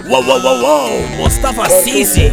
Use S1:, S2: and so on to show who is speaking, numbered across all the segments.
S1: واو واو واو واو مصطفى السيسي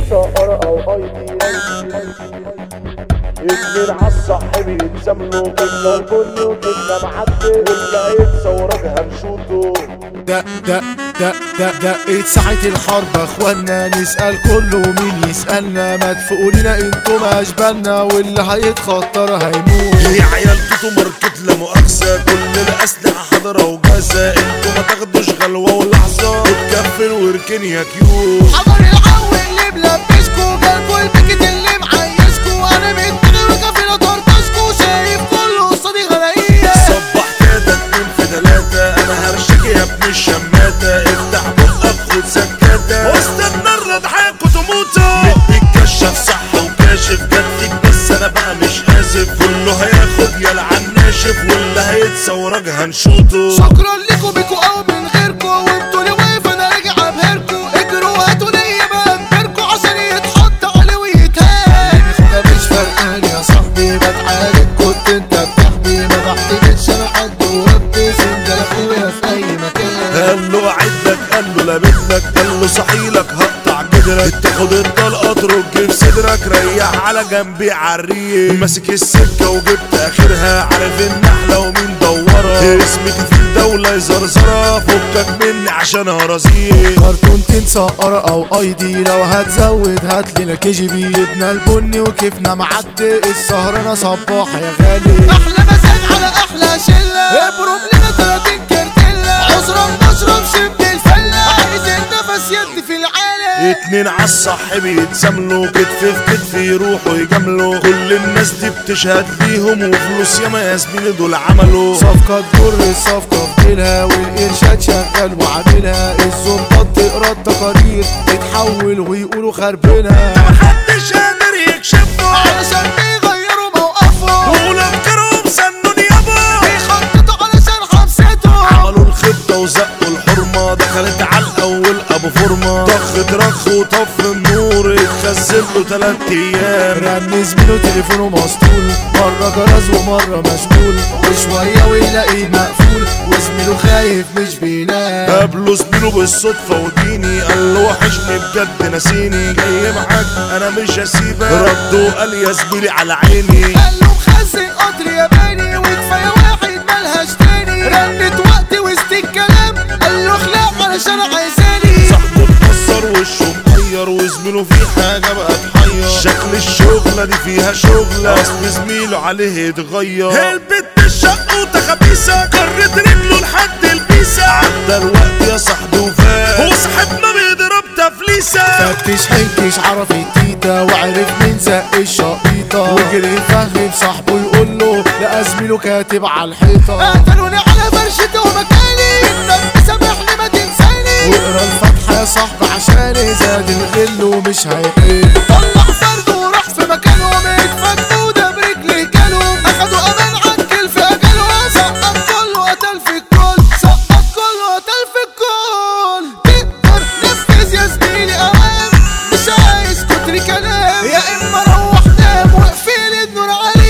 S2: اتنين عالصح بيتساملوا جبنا البن وجبنا معدي واللي هيتصورك هنشوطه
S3: دق دق دق دق دقت ساعة الحرب اخوانا نسأل كله مين يسألنا ما تفوقوا لنا انتوا ما اشبالنا واللي هيتخطر هيموت
S4: يا عيال توتو ماركت لا مؤاخذة كل الأسلحة حاضرة وجاهزة انتوا ما تاخدوش غلوة ولحظة وتكفل واركن يا كيوت
S3: حضر العو اللي ملبسكوا جالكوا البكت اللي معيشكوا انا متغير وكفيلة طرطشكوا شايف كله قصادي غلاية
S4: صبح كده اتنين في تلاتة انا هرشك يا ابن الشماتة افتح بقك خد سكاتة وسط النار اضحكوا تموتوا بتكشف صح وكاشف جدك بس انا بقى مش اسف كله هياخد يلعن ناشف واللي هيتصورك هنشوطه
S3: شكرا لكم بيكوا او من غيركوا وانتوا اللي واقف انا راجع ابهركوا اجروا هاتوا ليا بقدركوا عشان يتحط عليه ويتهان ده مش فرقان يا صاحبي بتعارك كنت انت بتحبي ما بحتاجش انا حد وهبي سندل اخويا في اي مكان
S4: قال له اعدك قال له لابدلك قال له صحيلك هقطع جدرك تاخد الطلقه ترج في صدرك ريح على جنبي عالريق ماسك السكه وجبت اخرها عارف النحله ومين دورها اسمتي في الدوله زرزره فكك مني عشان هرزيق
S3: كرتون سقرة او اي دي لو هتزود هات لنا كي جي بي جبنا البني وكيفنا معدي السهرانة صباح يا غالي احلى مزاج على احلى شلة ابرم لنا 30 كرتلة عذرا بشرب شب الفلة عايز النفس يد في العالم
S4: اتنين عالصح بيتساملوا كتف في كتف يروحوا يجاملوا كل الناس دي بتشهد ليهم وفلوس ياما يا زميلي دول عملوا
S3: صفقة تجر الصفقة في ديلها والإرشاد شغال وعاملها الظباط تقرا التقارير تتحول ويقولوا خربنا
S4: محدش قادر يكشفه
S3: علشان بيغيروا موقفهم
S4: ولفكرهم سنون يابا
S3: بيخططوا علشان حبستهم
S4: عملوا الخطة وزقوا الحرمة دخلت على الأول أبو فورمة طخ رخ وطف النور اتخزن له تلات أيام
S3: رن زميله تليفونه مسطول مرة جرز ومرة مشغول وشوية ويلاقيه مقفول وزميله خايف مش بينام
S4: قابله زميله بالصدفة وديني قال له وحشني بجد نسيني جاي معاك أنا مش هسيبك رد وقال يا زميلي على عيني
S3: قال له مخزن قطر ياباني وكفاية واحد ملهاش تاني رنت وقت وسط الكلام قال له اخلع علشان عايزاني
S4: صاحبه اتكسر وشه مغير وزميله في حاجة بقى تحير شكل الشغلة دي فيها شغلة أصل زميله عليه اتغير البت الشقوطة خبيثة كرت رجله لحد البيسة عدى الوقت يا صاحبي وفات وصاحبنا بيضرب تفليسة
S3: فتش حنكش عرف التيتا وعرف مين زق الشقيطة وجري يفهم صاحبه يقول له لقى زميله كاتب على الحيطة قتلوني على فرشتي ومكاني النبي سامحني ما تنساني واقرا الفاتحة يا صاحبي عشاني زاد الغل ومش هيقل طلع فرد وراح في مكانهم اتفكوا وده برجلي جالهم اخدوا امان عكل في اجالهم سقط كله قتل في الكل سقط كله قتل في الكل تقدر نفذ يا زميلي اوام مش عايز كتر كلام يا اما روح نام واقفل النور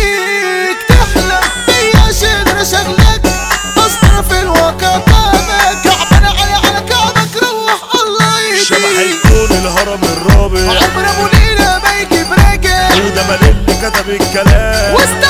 S3: عليك تحلم بيا عشان انا شغلك بصدر في الواقع تعبك كعبنا على على كعبك روح الله
S4: شبح
S3: يهديك
S4: الكون الهرم الرابع
S3: عمر ابو ليلى ما يجيب راجع
S4: وده مال اللي كتب الكلام
S3: واستنى